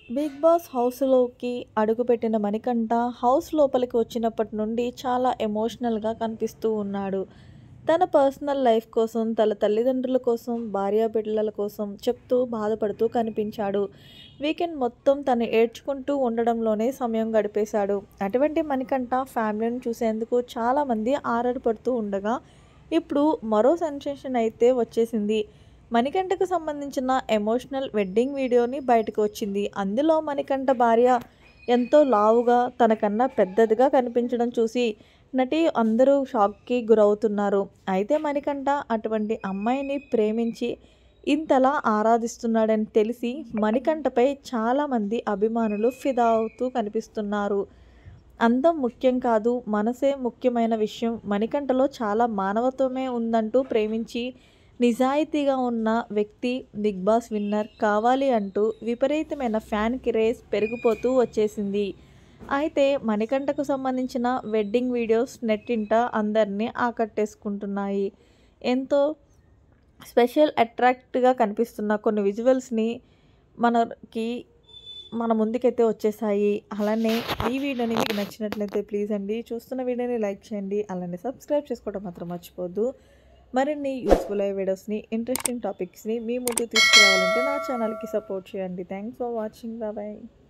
big boss హౌస్లోకి అడుగుపెట్టిన Manikanta house లోపలికి వచ్చినప్పటి నుండి చాలా ఎమోషనల్గా కనిపిస్తూ ఉన్నాడు తన పర్సనల్ లైఫ్ కోసం తన తల్లిదండ్రుల కోసం భార్యా బిడ్డల కోసం చెప్తూ బాధపడుతూ కనిపించాడు వీకెండ్ మొత్తం తను ఏడ్చుకుంటూ ఉండడంలోనే సమయం గడిపేశాడు అటువంటి మణికంఠ ఫ్యామిలీని చూసేందుకు చాలామంది ఆరాటపడుతూ ఉండగా ఇప్పుడు మరో సెన్సేషన్ అయితే వచ్చేసింది మణికంఠకు సంబంధించిన ఎమోషనల్ వెడ్డింగ్ వీడియోని బయటకు వచ్చింది అందులో మణికంఠ భార్య ఎంతో లావుగా తనకన్నా పెద్దదిగా కనిపించడం చూసి నటి అందరూ షాక్కి గురవుతున్నారు అయితే మణికంఠ అటువంటి అమ్మాయిని ప్రేమించి ఇంతలా ఆరాధిస్తున్నాడని తెలిసి మణికంఠపై చాలామంది అభిమానులు ఫిదా అవుతూ కనిపిస్తున్నారు అందం ముఖ్యం కాదు మనసే ముఖ్యమైన విషయం మణికంఠలో చాలా మానవత్వమే ఉందంటూ ప్రేమించి నిజాయితీగా ఉన్న వ్యక్తి బిగ్ బాస్ విన్నర్ కావాలి అంటూ విపరీతమైన ఫ్యాన్ క్రేజ్ పెరిగిపోతూ వచ్చేసింది అయితే మణికంఠకు సంబంధించిన వెడ్డింగ్ వీడియోస్ నెట్టింట అందరినీ ఆకట్టేసుకుంటున్నాయి ఎంతో స్పెషల్ అట్రాక్ట్గా కనిపిస్తున్న కొన్ని విజువల్స్ని మనకి మన ముందుకైతే వచ్చేసాయి అలానే ఈ వీడియోని మీకు నచ్చినట్లయితే ప్లీజ్ అండి చూస్తున్న వీడియోని లైక్ చేయండి అలానే సబ్స్క్రైబ్ చేసుకోవడం మాత్రం మర్చిపోద్దు మరిన్ని యూస్ఫుల్ అయ్యే వీడియోస్ని ఇంట్రెస్టింగ్ టాపిక్స్ని మీ ముందుకు తీసుకురావాలంటే నా ఛానల్కి సపోర్ట్ చేయండి థ్యాంక్స్ ఫర్ వాచింగ్ బాయ్